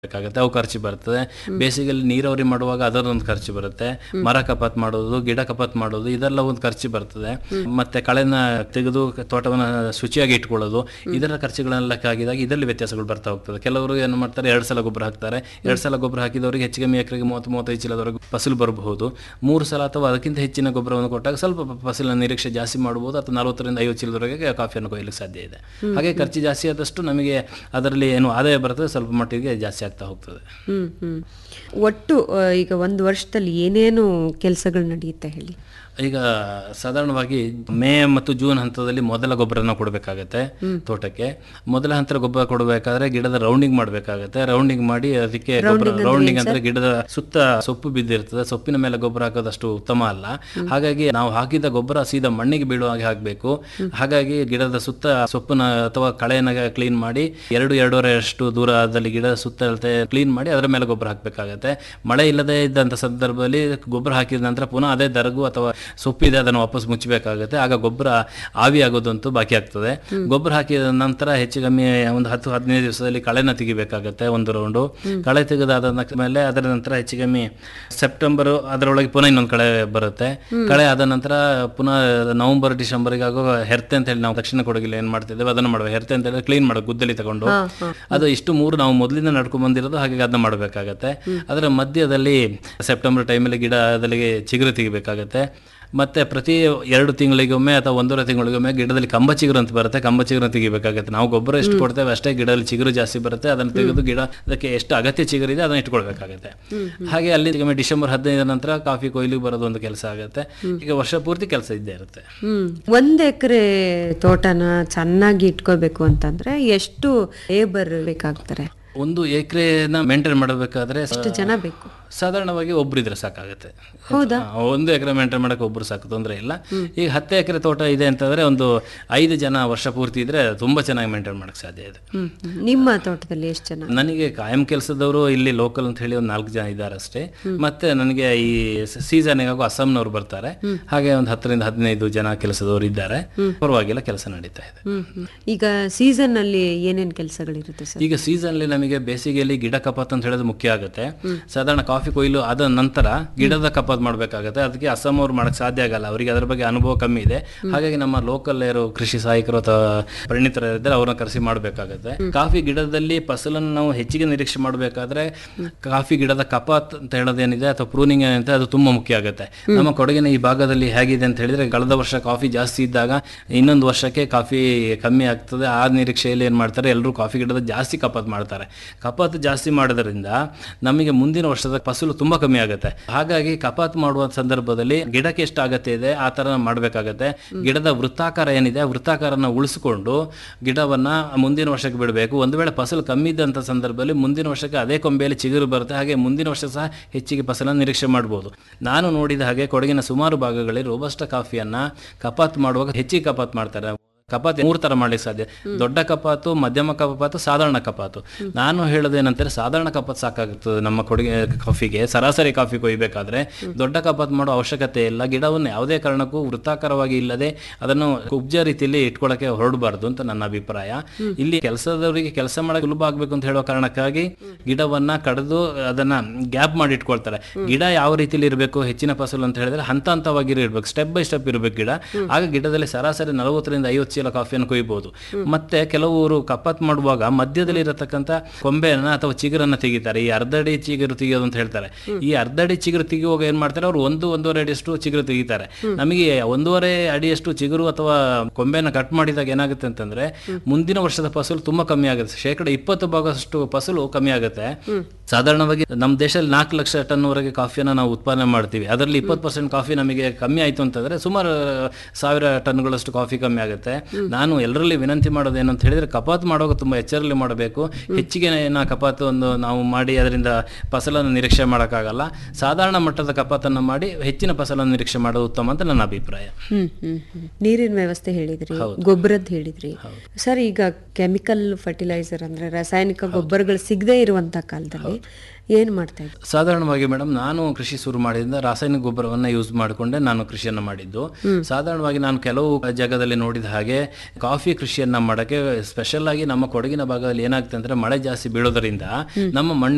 ಬೇಕಾಗುತ್ತೆ ಅವು ಖರ್ಚು ಬರ್ತದೆ ಬೇಸಿಗೆಯಲ್ಲಿ ನೀರಾವರಿ ಮಾಡುವಾಗ ಅದರದೊಂದು ಖರ್ಚು ಬರುತ್ತೆ ಮರ ಕಪಾತ್ ಮಾಡೋದು ಗಿಡ ಕಪಾತ್ ಮಾಡೋದು ಇದೆಲ್ಲ ಒಂದು ಖರ್ಚು ಬರ್ತದೆ ಮತ್ತೆ ಕಳೆನ ತೆಗೆದು ತೋಟವನ್ನು ಶುಚಿಯಾಗಿ ಇಟ್ಕೊಳ್ಳೋದು ಇದರ ಖರ್ಚುಗಳೆಲ್ಲ ಲೆಕ್ಕ ಹಾಕಿದಾಗ ಇದರಲ್ಲಿ ವ್ಯತ್ಯಾಸಗಳು ಬರ್ತಾ ಹೋಗ್ತದೆ ಕೆಲವರು ಏನು ಮಾಡ್ತಾರೆ ಎರಡು ಸಲ ಗೊಬ್ಬರ ಹಾಕ್ತಾರೆ ಎರಡು ಸಲ ಗೊಬ್ಬರ ಹಾಕಿದವರಿಗೆ ಹೆಚ್ಚು ಕಮ್ಮಿ ಎಕರೆಗೆ ಮೂವತ್ತು ಮೂವತ್ತೈದು ಚೀಲದವರೆಗೆ ಫಸಲು ಬರಬಹುದು ಮೂರು ಸಲ ಅಥವಾ ಅದಕ್ಕಿಂತ ಹೆಚ್ಚಿನ ಗೊಬ್ಬರವನ್ನು ಕೊಟ್ಟಾಗ ಸ್ವಲ್ಪ ಫಸಲಿನ ನಿರೀಕ್ಷೆ ಜಾಸ್ತಿ ಮಾಡಬಹುದು ಅಥವಾ ನಲವತ್ತರಿಂದ ಐವತ್ತು ಚೀಲದವರೆಗೆ ಕಾಫಿಯನ್ನು ಕೊಯ್ಲಿಕ್ಕೆ ಸಾಧ್ಯ ಇದೆ ಹಾಗೆ ಖರ್ಚು ಜಾಸ್ತಿ ಆದಷ್ಟು ನಮಗೆ ಅದರಲ್ಲಿ ಏನು ಆದಾಯ ಬರ್ತದೆ ಸ್ವಲ್ಪ ಮಟ್ಟಿಗೆ ಜಾಸ್ತಿ ಆಗ್ತಾ ಹೋಗ್ತದೆ ಹ್ಮ್ ಹ್ಮ್ ಒಟ್ಟು ಆ, ಈಗ ಒಂದು ವರ್ಷದಲ್ಲಿ ಏನೇನು ಕೆಲಸಗಳು ನಡೆಯುತ್ತೆ ಹೇಳಿ ಈಗ ಸಾಧಾರಣವಾಗಿ ಮೇ ಮತ್ತು ಜೂನ್ ಹಂತದಲ್ಲಿ ಮೊದಲ ಗೊಬ್ಬರನ ಕೊಡಬೇಕಾಗತ್ತೆ ತೋಟಕ್ಕೆ ಮೊದಲ ಹಂತ ಗೊಬ್ಬರ ಕೊಡಬೇಕಾದ್ರೆ ಗಿಡದ ರೌಂಡಿಂಗ್ ಮಾಡಬೇಕಾಗತ್ತೆ ರೌಂಡಿಂಗ್ ಮಾಡಿ ಅದಕ್ಕೆ ಗೊಬ್ಬರ ರೌಂಡಿಂಗ್ ಅಂದ್ರೆ ಗಿಡದ ಸುತ್ತ ಸೊಪ್ಪು ಬಿದ್ದಿರ್ತದೆ ಸೊಪ್ಪಿನ ಮೇಲೆ ಗೊಬ್ಬರ ಹಾಕೋದಷ್ಟು ಉತ್ತಮ ಅಲ್ಲ ಹಾಗಾಗಿ ನಾವು ಹಾಕಿದ ಗೊಬ್ಬರ ಸೀದಾ ಮಣ್ಣಿಗೆ ಬೀಳುವ ಹಾಗೆ ಹಾಕಬೇಕು ಹಾಗಾಗಿ ಗಿಡದ ಸುತ್ತ ಸೊಪ್ಪನ್ನ ಅಥವಾ ಕಳೆಯನ್ನ ಕ್ಲೀನ್ ಮಾಡಿ ಎರಡು ಎರಡೂವರೆ ಅಷ್ಟು ದೂರದಲ್ಲಿ ಗಿಡದ ಸುತ್ತ ಕ್ಲೀನ್ ಮಾಡಿ ಅದರ ಮೇಲೆ ಗೊಬ್ಬರ ಹಾಕಬೇಕಾಗತ್ತೆ ಮಳೆ ಇಲ್ಲದೆ ಇದ್ದಂಥ ಸಂದರ್ಭದಲ್ಲಿ ಗೊಬ್ಬರ ಹಾಕಿದ ನಂತರ ಪುನಃ ಅದೇ ದರಗು ಅಥವಾ ಸೊಪ್ಪಿದೆ ಅದನ್ನು ವಾಪಸ್ ಮುಚ್ಚಬೇಕಾಗುತ್ತೆ ಆಗ ಗೊಬ್ಬರ ಆವಿ ಆಗೋದಂತೂ ಬಾಕಿ ಆಗ್ತದೆ ಗೊಬ್ಬರ ಹಾಕಿದ ನಂತರ ಹೆಚ್ಚು ಕಮ್ಮಿ ಒಂದು ಹತ್ತು ಹದಿನೈದು ದಿವಸದಲ್ಲಿ ಕಳೆನ ತೆಗಿಬೇಕಾಗತ್ತೆ ಒಂದು ರೌಂಡು ಕಳೆ ತೆಗೆದಾದ ನಕ್- ಮೇಲೆ ಅದರ ನಂತರ ಹೆಚ್ಚು ಕಮ್ಮಿ ಸೆಪ್ಟೆಂಬರ್ ಅದರೊಳಗೆ ಪುನಃ ಇನ್ನೊಂದು ಕಳೆ ಬರುತ್ತೆ ಕಳೆ ಆದ ನಂತರ ಪುನಃ ನವೆಂಬರ್ ಡಿಸೆಂಬರ್ಗೆ ಆಗೋ ಹೆರ್ತೆ ಅಂತ ಹೇಳಿ ನಾವು ದಕ್ಷಿಣ ಕೊಡಗಿಲ್ಲ ಏನು ಮಾಡ್ತಿದ್ದೇವೆ ಅದನ್ನು ಮಾಡುವ ಹೆರ್ತೆ ಅಂತ ಹೇಳಿ ಕ್ಲೀನ್ ಮಾಡೋ ಗುದ್ದಲಿ ತಗೊಂಡು ಅದು ಇಷ್ಟು ಮೂರು ನಾವು ಮೊದಲಿಂದ ನಡ್ಕೊಂಡ್ ಬಂದಿರೋದು ಹಾಗಾಗಿ ಅದನ್ನ ಮಾಡಬೇಕಾಗತ್ತೆ ಅದರ ಮಧ್ಯದಲ್ಲಿ ಸೆಪ್ಟೆಂಬರ್ ಟೈಮಲ್ಲಿ ಗಿಡದಲ್ಲಿ ಚಿಗುರು ತೆಗಿಬೇಕಾಗತ್ತೆ ಮತ್ತೆ ಪ್ರತಿ ಎರಡು ತಿಂಗಳಿಗೊಮ್ಮೆ ಅಥವಾ ಒಂದೂವರೆ ತಿಂಗಳಿಗೊಮ್ಮೆ ಗಿಡದಲ್ಲಿ ಕಂಬ ಚಿಗುರು ಅಂತ ಬರುತ್ತೆ ಕಂಬ ಚಿಗುರು ತೆಗಿಬೇಕಾಗುತ್ತೆ ನಾವು ಗೊಬ್ಬರ ಎಷ್ಟು ಕೊಡ್ತೇವೆ ಅಷ್ಟೇ ಗಿಡದಲ್ಲಿ ಚಿಗುರು ಜಾಸ್ತಿ ಬರುತ್ತೆ ಅದನ್ನು ತೆಗೆದು ಗಿಡ ಅದಕ್ಕೆ ಎಷ್ಟು ಅಗತ್ಯ ಚಿಗುರಿದೆ ಅದನ್ನ ಇಟ್ಕೊಳ್ಬೇಕಾಗುತ್ತೆ ಹಾಗೆ ಅಲ್ಲಿ ಒಮ್ಮೆ ಡಿಸೆಂಬರ್ ಹದಿನೈದರ ನಂತರ ಕಾಫಿ ಕೊಯ್ಲಿಗೆ ಬರೋದು ಒಂದು ಕೆಲಸ ಆಗುತ್ತೆ ಈಗ ವರ್ಷ ಪೂರ್ತಿ ಕೆಲಸ ಇದ್ದೇ ಇರುತ್ತೆ ಹ್ಮ್ ಒಂದ್ ಎಕರೆ ತೋಟನ ಚೆನ್ನಾಗಿ ಇಟ್ಕೋಬೇಕು ಅಂತಂದ್ರೆ ಎಷ್ಟು ಲೇಬರ್ ಬೇಕಾಗ್ತಾರೆ ಒಂದು ಎಕರೆನ ಮೇಂಟೈನ್ ಮಾಡಬೇಕಾದ್ರೆ ಎಷ್ಟು ಜನ ಬೇಕು ಸಾಧಾರಣವಾಗಿ ಒಬ್ರಿದ್ರೆ ಸಾಕಾಗುತ್ತೆ ಹೌದಾ? ಆ, ಒಂದು ಎಕರೆ ಮೇಂಟೈನ್ ಮಾಡಕ್ಕೆ ಒಬ್ರು ಸಾಕು ತೊಂದರೆ ಇಲ್ಲ ಈಗ ಹತ್ತು ಎಕರೆ ತೋಟ ಇದೆ ಅಂತಂದ್ರೆ ಒಂದು ಐದು ಜನ ವರ್ಷ ಪೂರ್ತಿ ಇದ್ರೆ ತುಂಬಾ ಚೆನ್ನಾಗಿ ಮೇಂಟೈನ್ ಮಾಡಕ್ಕೆ ಸಾಧ್ಯ ಇದೆ ಹ್ಮ್ ಹ್ಮ್. ನಿಮ್ಮ ತೋಟದಲ್ಲಿ ಎಷ್ಟು ಜನ ನನಗೆ ಕಾಯಂ ಕೆಲಸದವರು ಇಲ್ಲಿ ಲೋಕಲ್ ಅಂತ ಹೇಳಿ ಒಂದು ನಾಲ್ಕು ಜನ ಇದ್ದಾರೆ ಅಷ್ಟೇ ಮತ್ತೆ ನನಗೆ ಈ ಸೀಸನ್ಗಾಗೂ ಅಸ್ಸಾಂನವ್ರು ಬರ್ತಾರೆ ಹಾಗೆ ಒಂದು ಹತ್ತರಿಂದ ಹದಿನೈದು ಜನ ಕೆಲಸದವರು ಇದ್ದಾರೆ ಪರವಾಗಿಲ್ಲ ಕೆಲಸ ನಡೀತಾ ಇದೆ ಹ್ಮ್ ಹ್ಮ್. ಈಗ ಸೀಸನ್ ಅಲ್ಲಿ ಏನೇನ್ ಕೆಲಸಗಳಿರುತ್ತೆ ಸರ್ ಈಗ ಸೀಸನ್ಲಿ ನಮಗೆ ಬೇಸಿಗೆಯಲ್ಲಿ ಗಿಡ ಕಪಾತ್ ಅಂತ ಹೇಳೋದು ಮುಖ್ಯ ಆಗುತ್ತೆ ಸಾಧಾರಣ ಕಾಫಿ ಕೊಯ್ಲು ಆದ ನಂತರ ಗಿಡದ ಕಪಾತ್ ಮಾಡಬೇಕಾಗುತ್ತೆ ಅದಕ್ಕೆ ಅಸ್ಸಾಂ ಅವ್ರು ಮಾಡಕ್ ಸಾಧ್ಯ ಆಗಲ್ಲ ಅವರಿಗೆ ಅದರ ಬಗ್ಗೆ ಅನುಭವ ಕಮ್ಮಿ ಇದೆ ಹಾಗಾಗಿ ನಮ್ಮ ಲೋಕಲ್ ಯಾರು ಕೃಷಿ ಸಹಾಯಕರು ಅಥವಾ ಪರಿಣಿತರು ಇದ್ದಾರೆ ಅವ್ರನ್ನ ಕರೆಸಿ ಮಾಡಬೇಕಾಗುತ್ತೆ ಕಾಫಿ ಗಿಡದಲ್ಲಿ ಫಸಲನ್ನು ನಾವು ಹೆಚ್ಚಿಗೆ ನಿರೀಕ್ಷೆ ಮಾಡಬೇಕಾದ್ರೆ ಕಾಫಿ ಗಿಡದ ಕಪಾತ್ ಅಂತ ಹೇಳೋದೇನಿದೆ ಅಥವಾ ಪ್ರೂನಿಂಗ್ ಏನಿದೆ ಅದು ತುಂಬಾ ಮುಖ್ಯ ಆಗುತ್ತೆ ನಮ್ಮ ಕೊಡಗಿನ ಈ ಭಾಗದಲ್ಲಿ ಹೇಗಿದೆ ಅಂತ ಹೇಳಿದ್ರೆ ಕಳೆದ ವರ್ಷ ಕಾಫಿ ಜಾಸ್ತಿ ಇದ್ದಾಗ ಇನ್ನೊಂದು ವರ್ಷಕ್ಕೆ ಕಾಫಿ ಕಮ್ಮಿ ಆಗ್ತದೆ ಆ ನಿರೀಕ್ಷೆಯಲ್ಲಿ ಏನು ಮಾಡ್ತಾರೆ ಎಲ್ಲರೂ ಕಾಫಿ ಗಿಡದ ಜಾಸ್ತಿ ಕಪಾತ್ ಮಾಡ್ತಾರೆ ಕಪಾತ್ ಜಾಸ್ತಿ ಮಾಡೋದ್ರಿಂದ ನಮಗೆ ಮುಂದಿನ ವರ್ಷದ ಫಸಲು ತುಂಬಾ ಕಮ್ಮಿ ಆಗುತ್ತೆ ಹಾಗಾಗಿ ಕಪಾತ್ ಮಾಡುವ ಸಂದರ್ಭದಲ್ಲಿ ಗಿಡಕ್ಕೆ ಎಷ್ಟು ಅಗತ್ಯ ಇದೆ ಆ ತರ ಮಾಡಬೇಕಾಗತ್ತೆ ಗಿಡದ ವೃತ್ತಾಕಾರ ಏನಿದೆ ಆ ವೃತ್ತಾಕಾರನ ಉಳಿಸಿಕೊಂಡು ಗಿಡವನ್ನ ಮುಂದಿನ ವರ್ಷಕ್ಕೆ ಬಿಡಬೇಕು ಒಂದು ವೇಳೆ ಫಸಲು ಕಮ್ಮಿ ಇದ್ದಂಥ ಸಂದರ್ಭದಲ್ಲಿ ಮುಂದಿನ ವರ್ಷಕ್ಕೆ ಅದೇ ಕೊಂಬೆಯಲ್ಲಿ ಚಿಗುರು ಬರುತ್ತೆ ಹಾಗೆ ಮುಂದಿನ ವರ್ಷ ಸಹ ಹೆಚ್ಚಿಗೆ ಫಸಲನ್ನು ನಿರೀಕ್ಷೆ ಮಾಡ್ಬೋದು ನಾನು ನೋಡಿದ ಹಾಗೆ ಕೊಡಗಿನ ಸುಮಾರು ಭಾಗಗಳಲ್ಲಿ ರೋಬಸ್ಟ ಕಾಫಿಯನ್ನ ಕಪಾತ್ ಮಾಡುವಾಗ ಹೆಚ್ಚಿಗೆ ಕಪಾತ್ ಮಾಡ್ತಾರೆ ಕಪಾತ್ ಮೂರು ತರ ಮಾಡ್ಲಿಕ್ಕೆ ಸಾಧ್ಯ ದೊಡ್ಡ ಕಪಾತು ಮಧ್ಯಮ ಕಪಾತು ಸಾಧಾರಣ ಕಪಾತು ನಾನು ಹೇಳೋದೇನಂತಾರೆ ಸಾಧಾರಣ ಕಪಾತ್ ಸಾಕಾಗುತ್ತದೆ ನಮ್ಮ ಕೊಡುಗೆ ಕಾಫಿಗೆ ಸರಾಸರಿ ಕಾಫಿ ಕೊಯ್ಬೇಕಾದ್ರೆ ದೊಡ್ಡ ಕಪಾತ್ ಮಾಡೋ ಅವಶ್ಯಕತೆ ಇಲ್ಲ ಗಿಡವನ್ನು ಯಾವುದೇ ಕಾರಣಕ್ಕೂ ವೃತ್ತಾಕಾರವಾಗಿ ಇಲ್ಲದೆ ಅದನ್ನು ಕುಬ್ಜ ರೀತಿಯಲ್ಲಿ ಇಟ್ಕೊಳ್ಳೋಕೆ ಹೊರಡಬಾರ್ದು ಅಂತ ನನ್ನ ಅಭಿಪ್ರಾಯ ಇಲ್ಲಿ ಕೆಲಸದವರಿಗೆ ಕೆಲಸ ಮಾಡಕ್ಕೆ ಸುಲಭ ಆಗ್ಬೇಕು ಅಂತ ಹೇಳೋ ಕಾರಣಕ್ಕಾಗಿ ಗಿಡವನ್ನ ಕಡಿದು ಅದನ್ನ ಗ್ಯಾಪ್ ಮಾಡಿ ಇಟ್ಕೊಳ್ತಾರೆ ಗಿಡ ಯಾವ ರೀತಿಯಲ್ಲಿ ಇರಬೇಕು ಹೆಚ್ಚಿನ ಫಸಲು ಅಂತ ಹೇಳಿದ್ರೆ ಹಂತ ಹಂತವಾಗಿ ಇರಬೇಕು ಸ್ಟೆಪ್ ಬೈ ಸ್ಟೆಪ್ ಇರಬೇಕು ಗಿಡ ಆಗ ಗಿಡದಲ್ಲಿ ಸರಾಸರಿ ನಲವತ್ತರಿಂದ ಐವತ್ತು ಚೀಲ ಕಾಫಿಯನ್ನು ಕೊಯ್ಬೋದು ಮತ್ತೆ ಕೆಲವರು ಕಪಾತ್ ಮಾಡುವಾಗ ಮಧ್ಯದಲ್ಲಿ ಇರತಕ್ಕಂಥ ಕೊಂಬೆಯನ್ನ ಅಥವಾ ಚಿಗುರನ್ನ ತೆಗಿತಾರೆ ಈ ಅರ್ಧಡಿ ಚಿಗುರು ತೆಗಿಯೋದು ಅಂತ ಹೇಳ್ತಾರೆ ಈ ಅರ್ಧಡಿ ಚಿಗುರು ತೆಗೆಯುವಾಗ ಏನ್ ಮಾಡ್ತಾರೆ ಅವರು ಒಂದು ಒಂದೂವರೆ ಅಡಿಯಷ್ಟು ಚಿಗುರು ತೆಗಿತಾರೆ ನಮಗೆ ಒಂದೂವರೆ ಅಡಿಯಷ್ಟು ಚಿಗುರು ಅಥವಾ ಕೊಂಬೆನ ಕಟ್ ಮಾಡಿದಾಗ ಏನಾಗುತ್ತೆ ಅಂತಂದ್ರೆ ಮುಂದಿನ ವರ್ಷದ ಫಸಲು ತುಂಬಾ ಕಮ್ಮಿ ಆಗುತ್ತೆ ಶೇಕಡ ಇಪ್ಪತ್ತು ಭಾಗಷ್ಟು ಫಸಲು ಕಮ್ಮಿ ಆಗುತ್ತೆ ಸಾಧಾರಣವಾಗಿ ನಮ್ಮ ದೇಶದಲ್ಲಿ ನಾಲ್ಕು ಲಕ್ಷ ಟನ್ ವರೆಗೆ ಕಾಫಿಯನ್ನು ನಾವು ಉತ್ಪಾದನೆ ಮಾಡ್ತೀವಿ ಅದರಲ್ಲಿ ಇಪ್ಪತ್ತು ಪರ್ಸೆಂಟ್ ಕಾಫಿ ನಮಗೆ ಕಮ್ಮಿ ಆಯ್ತು ಅಂತಂದ್ರೆ ಸುಮಾರು ಸಾವಿರ ಟನ್ಗಳಷ್ಟು ಕಾಫಿ ಕಮ್ಮಿ ಆಗುತ್ತೆ ನಾನು ಎಲ್ಲರಲ್ಲಿ ವಿನಂತಿ ಮಾಡೋದು ಏನು ಅಂತ ಹೇಳಿದ್ರೆ ಕಪಾತ್ ಮಾಡುವಾಗ ತುಂಬಾ ಎಚ್ಚರಲ್ಲಿ ಮಾಡಬೇಕು ಹೆಚ್ಚಿಗೆ ನಾ ಕಪಾತ್ ಒಂದು ನಾವು ಮಾಡಿ ಅದರಿಂದ ಫಸಲನ್ನು ನಿರೀಕ್ಷೆ ಮಾಡೋಕ್ಕಾಗಲ್ಲ ಸಾಧಾರಣ ಮಟ್ಟದ ಕಪಾತನ್ನು ಮಾಡಿ ಹೆಚ್ಚಿನ ಫಸಲನ್ನು ನಿರೀಕ್ಷೆ ಮಾಡೋದು ಉತ್ತಮ ಅಂತ ನನ್ನ ಅಭಿಪ್ರಾಯ ಹ್ಮ್ ಹ್ಮ್ ಹ್ಮ್. ನೀರಿನ ವ್ಯವಸ್ಥೆ ಹೇಳಿದ್ರಿ ಗೊಬ್ಬರದ್ದು ಹೇಳಿದ್ರಿ ಸರ್ ಈಗ ಕೆಮಿಕಲ್ ಫರ್ಟಿಲೈಸರ್ ಅಂದ್ರೆ ರಾಸಾಯನಿಕ ಗೊಬ್ಬರಗಳು ಸಿಗದೆ ಇರುವಂತ ಕಾಲದಲ್ಲಿ ಏನ್ ಮಾಡ್ತಾ ಇದ್ರು ಸಾಧಾರಣವಾಗಿ ಮೇಡಮ್ ನಾನು ಕೃಷಿ ಶುರು ಮಾಡಿದಿಂದ ರಾಸಾಯನಿಕ ಗೊಬ್ಬರವನ್ನ ಯೂಸ್ ಮಾಡಿಕೊಂಡೆ ನಾನು ಕೃಷಿಯನ್ನ ಮಾಡಿದ್ದು ಸಾಧಾರಣವಾಗಿ ನಾನು ಕೆಲವು ಜಾಗದಲ್ಲಿ ನೋಡಿದ ಹಾಗೆ ಕಾಫಿ ಕೃಷಿಯನ್ನ ಮಾಡಕ್ಕೆ ಸ್ಪೆಷಲ್ ಆಗಿ ನಮ್ಮ ಕೊಡಗಿನ ಭಾಗದಲ್ಲಿ ಏನಾಗ್ತದೆ ಅಂದ್ರೆ ಮಳೆ ಜಾಸ್ತಿ ಬೀಳೋದ್ರಿಂದ ನಮ್ಮ ಮಣ್ಣು